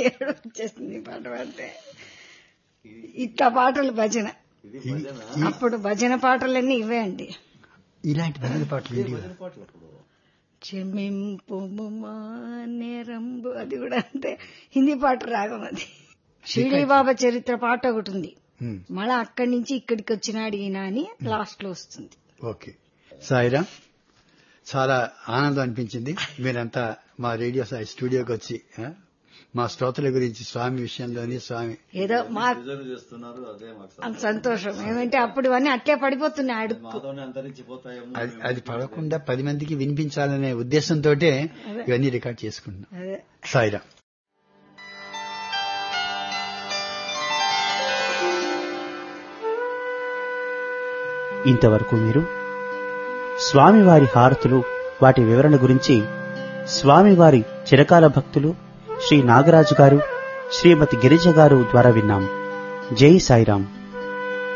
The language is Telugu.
ఏడు వచ్చేసింది ఈ పాట పాడితే ఇట్లా పాటలు భజన అప్పుడు భజన పాటలన్నీ ఇవే అండి ఇలాంటి భజన పాటలు ఉండేవా? చెమ్మింపు నేరంబు అది కూడా అంతే హిందీ పాట రాగం అది షిరిడి బాబా చరిత్ర పాట ఒకటి ఉంది ఉమ్, మళ్ళా అక్కడి నుంచి ఇక్కడికి వచ్చినాడు ఈయన అని లాస్ట్ లో వస్తుంది ఓకే సాయిరా చాలా ఆనందం అనిపించింది మీరంతా మా రేడియో సాయి స్టూడియోకి వచ్చి ఆ, మా శ్రోతల గురించి స్వామి విషయంలోని స్వామి ఏదో మా రిజర్వ్ చేస్తున్నారు అదే మాకు అంత సంతోషం ఏమంటే అప్పుడు ఇవన్నీ అట్లే పడిపోతున్నాయి అడుక్కు మాతోనే అంతరించిపోతాయేమో అది అది పడకుండా పది మందికి వినిపించాలనే ఉద్దేశంతో ఇవన్నీ రికార్డ్ చేసుకుంటున్నాం అదే సాయిరా ఇంతవరకు మీరు స్వామివారి హారతులు వాటి వివరణ గురించి స్వామివారి చిరకాల భక్తులు శ్రీ నాగరాజు గారు శ్రీమతి గిరిజ గారు ద్వారా విన్నాం జై సాయిరాం